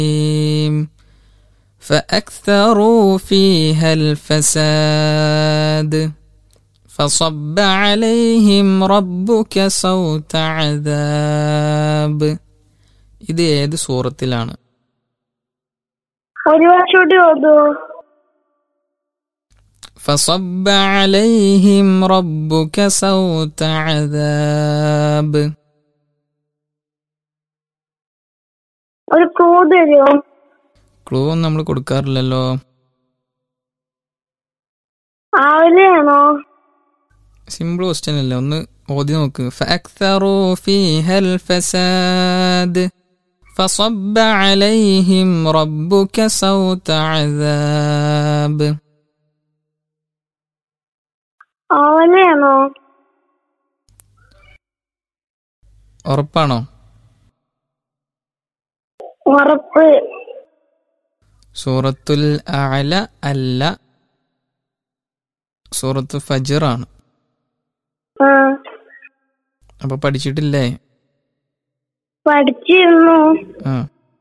فأكثروا فيها الفساد فصب عليهم ربك صوت عذاب ഇത് ഏത് സൂറത്തിലാണ് ഒരു വർഷം കൂടി ഓതോ فصب عليهم ربك صوت عذاب ഒരു ക്ലൂ തരുമോ ക്ലൂ ഒന്നും നമ്മൾ കൊടുക്കാറില്ലല്ലോ രാവിലെയാണോ സിമ്പിൾ ക്വസ്റ്റ്യൻ അല്ലേ ഒന്ന് ഓതി നോക്ക് فأكثروا فيها الفساد فصب عليهم ربك صوت عذاب രാവിലെയാണോ ഉറപ്പാണോ ഉറപ്പ് സൂറത്തുൽ അല അല്ല സൂറത്ത് ഫജർ ആണ് ആ അപ്പൊ പഠിച്ചിട്ടില്ലേ പഠിച്ചിരുന്നു ആ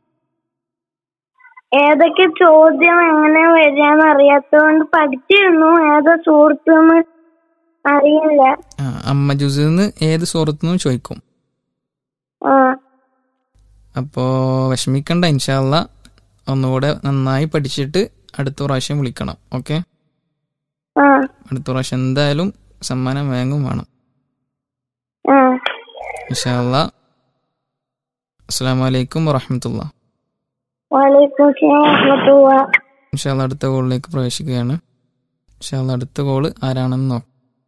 ഏതൊക്കെ ചോദ്യം എങ്ങനെ വരികയെന്ന് അറിയാത്തതുകൊണ്ട് പഠിച്ചിരുന്നു ഏതാ സുഹൃത്തെന്ന് അറിയില്ല ആ അമ്മ ജുസിന്ന് ഏത് സൂറത്തുനിന്നും ചോദിക്കും ആ അപ്പോൾ വിഷമിക്കണ്ട ഇൻഷാല്ല ഒന്നുകൂടെ നന്നായി പഠിച്ചിട്ട് അടുത്ത പ്രാവശ്യം വിളിക്കണം ഓക്കെ ആ അടുത്ത പ്രാവശ്യം എന്തായാലും സമ്മാനം വാങ്ങും വേണം ആ ഇൻഷാല്ല അസ്സാം വലൈക്കും വറഹമത്തുള്ള വലൈക്കും സ്ലാം വറഹ്മത്തുള്ളാഹ്. ഇൻഷാല്ല അടുത്ത കോളിലേക്ക് പ്രവേശിക്കുകയാണ് ഇൻഷാല്ല അടുത്ത കോള് ആരാണെന്ന് നോക്കാം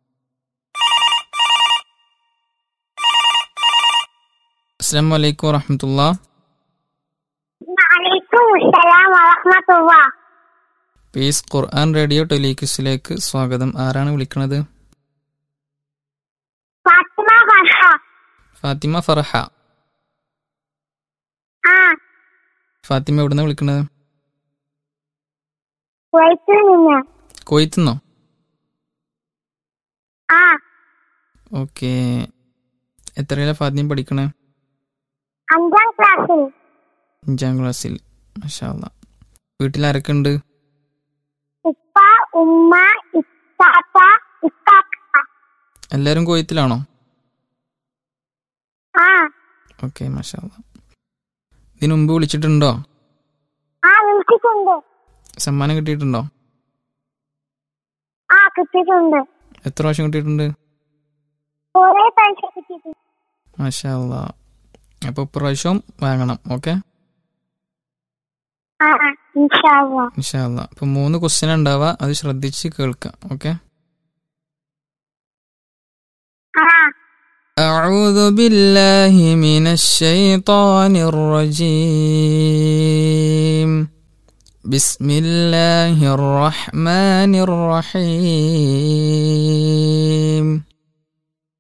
അസ്സാം വലൈക്കും വറഹമത്തുള്ള വലൈക്കും സ്സലാം വറഹ്മത്തുള്ളാഹ്. പീസ് ഖുർആൻ റേഡിയോ ടെലിക്യൂസിലേക്ക് സ്വാഗതം ആരാണ് വിളിക്കുന്നത് ഫാത്തിമ ഫർഹ. ഫാത്തിമ ഫർഹ ആ ഫാത്തിമ എവിടുന്ന വിളിക്കുന്നത് കുവൈത്തിൽ നിന്ന് കോയത്തുനിന്നോ ആ ഓക്കെ എത്രയില ഫാത്തിമ പഠിക്കണേ അഞ്ചാം ക്ലാസ്സിൽ അഞ്ചാം ക്ലാസ്സിൽ മഷാല്ല വീട്ടിൽ ആരൊക്കെ ഉണ്ട് ഉപ്പ ഉമ്മ ഇത്താത്ത ഇത്താത്ത എല്ലാവരും കോയത്തിലാണോ ആ ഓക്കെ മഷാല്ല ഇതിനു മുമ്പ് വിളിച്ചിട്ടുണ്ടോ ആ വിളിച്ചിട്ടുണ്ട് സമ്മാനം കിട്ടിയിട്ടുണ്ടോ ആ കിട്ടിയിട്ടുണ്ട് എത്ര പ്രാവശ്യം കിട്ടിയിട്ടുണ്ട് കുറെ പൈസ കിട്ടിയിട്ടുണ്ട് മഷാല്ല അപ്പോൾ ഇപ്രാവശ്യം വാങ്ങണം ഓക്കെ ആ ഇൻഷാല്ലാ ഇൻഷാല്ല അപ്പോൾ മൂന്ന് ക്വസ്റ്റ്യൻ ഉണ്ടാവുക അത് ശ്രദ്ധിച്ച് കേൾക്കാം ഓക്കെ ആ أعوذ بالله من الشيطان الرجيم بسم الله الرحمن الرحيم